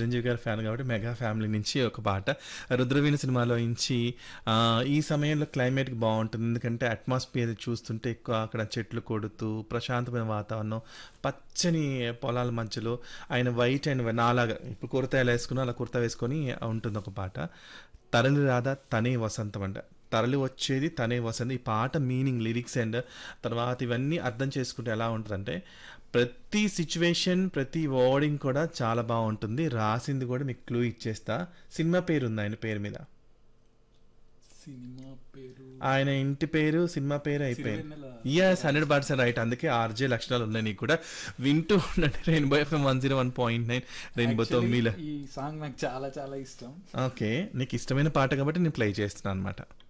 చిరంజీవి గారి ఫ్యాన్ కాబట్టి mega family నుంచి ఒక పాట రుద్రవీణ సినిమాలో నుంచి ఆ, ఈ సమయంలో క్లైమేట్ బాగుంటుంది ఎందుకంటే అట్మాస్ఫియర్ చూస్తుంటే ఎక్కువ అక్కడ చెట్లు కొడుతూ ప్రశాంతమైన వాతావరణం పచ్చని పొలాల మధ్యలో ఆయన వైట్ అండ్ నాలాగా ఇప్పుడు కుర్తా ఎలా వేసుకున్నా అలా కుర్తా వేసుకొని ఉంటుంది ఒక పాట తరలి రాదా తనే వసంతం అంట తరలి వచ్చేది తనే వసంతం ఈ పాట మీనింగ్ లిరిక్స్ అండ్ తర్వాత ఇవన్నీ అర్థం చేసుకుంటే ఎలా ఉంటుందంటే ప్రతి సిచ్యువేషన్ ప్రతి వర్డింగ్ కూడా చాలా బాగుంటుంది రాసింది కూడా మీకు క్లూ ఇచ్చేస్తా సినిమా పేరు ఉంది ఆయన పేరు మీద సినిమా పేరు ఆయన ఇంటి పేరు సినిమా పేరు అయిపోయింది Sirivennela. Yes hundred percent right అందుకే ఆర్జే లక్షణాలు ఉన్నాయి నీకు కూడా వింటూ ఉండండి Rainbow FM one zero one point nine రెయిన్బోతో Actually, మీల ఈ సాంగ్ నాకు చాలా చాలా ఇష్టం ఓకే నీకు ఇష్టమైన పాట కాబట్టి నేను ప్లే చేస్తున్నాను అనమాట